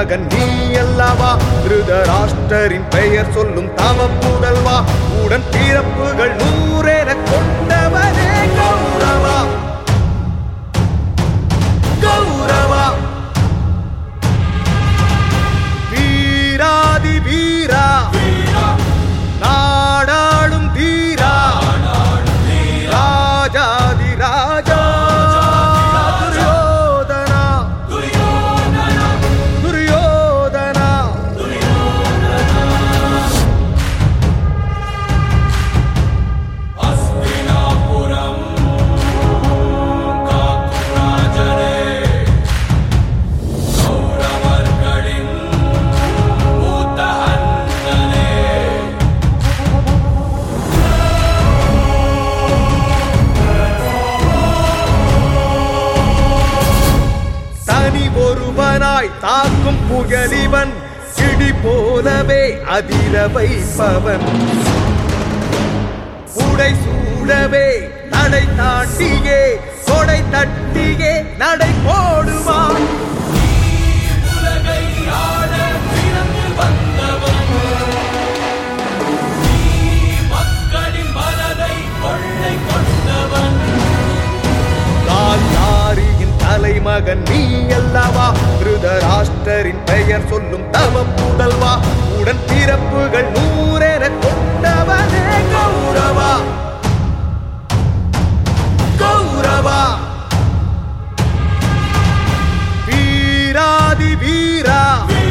தலைமகன் நீ அல்லவா திருதராஷ்டரின் பெயர் சொல்லும் தவ புதல்வா உடன் பிறப்புகள் நூறென கொண்டவனே கௌரவா கௌரவா வீராதி வீரா நாடாளும் தீரா ராஜாதி ராஜா துரியோதனா துரியோதனா அஸ்தினாபுரம் காக்கும் ராஜனே கௌரவர்களின் மூத்த அண்ணனே தனி ஒருவனாய் தாக்கும் புகழிவன் இடி போலவே அதிர வைப்பவன் உடை சூடவே நடை தாண்டியே கொடை தட்டியே நடை போடுவான் உலகை ஆள பிறந்து வந்தவன் நீ மக்களின் மனதை கொள்ளை கொண்டவன் காந்தாரியின் தலைமகன் நீ அல்லவா திருதராஷ்டரின் பெயர் சொல்லும் தவ புதல்வா உடன் பிறப்புகள் நூறென கொண்டவனே கௌரவா கௌரவா வீராதி வீரா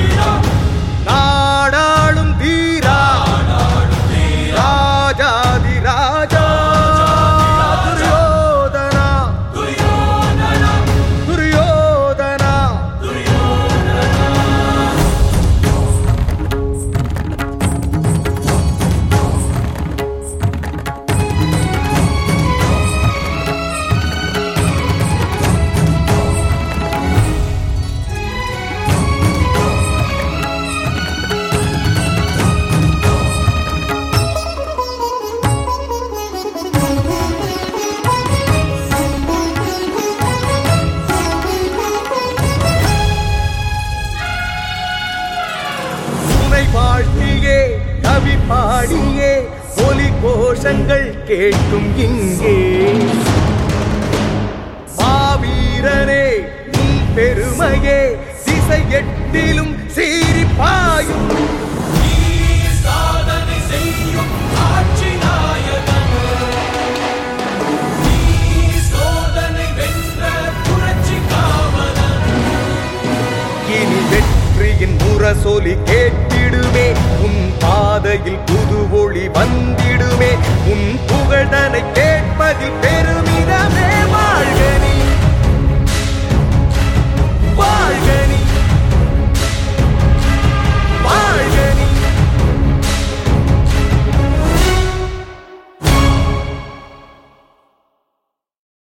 நாடாளும் தீரா ராஜாதி ராஜா துரியோதனா துரியோதனா துணை வாழ்த்தியே கவி பாடியே ஒலி கோஷங்கள் கேட்கும் இங்கே மாவீரனே உன் பெருமையே திசை எட்டிலும் சீறி பாயும் நீ சாதனை செய்யும் ஆட்சி நாயகன் நீ சோதனை வென்ற புரட்சி காவலன் இனி வெற்றியின் முரசொலி கேட்டிடுமே உன் பாதையில் புது ஒளி வந்திடுமே உன் புகழனை கேட்பதில் பெருமை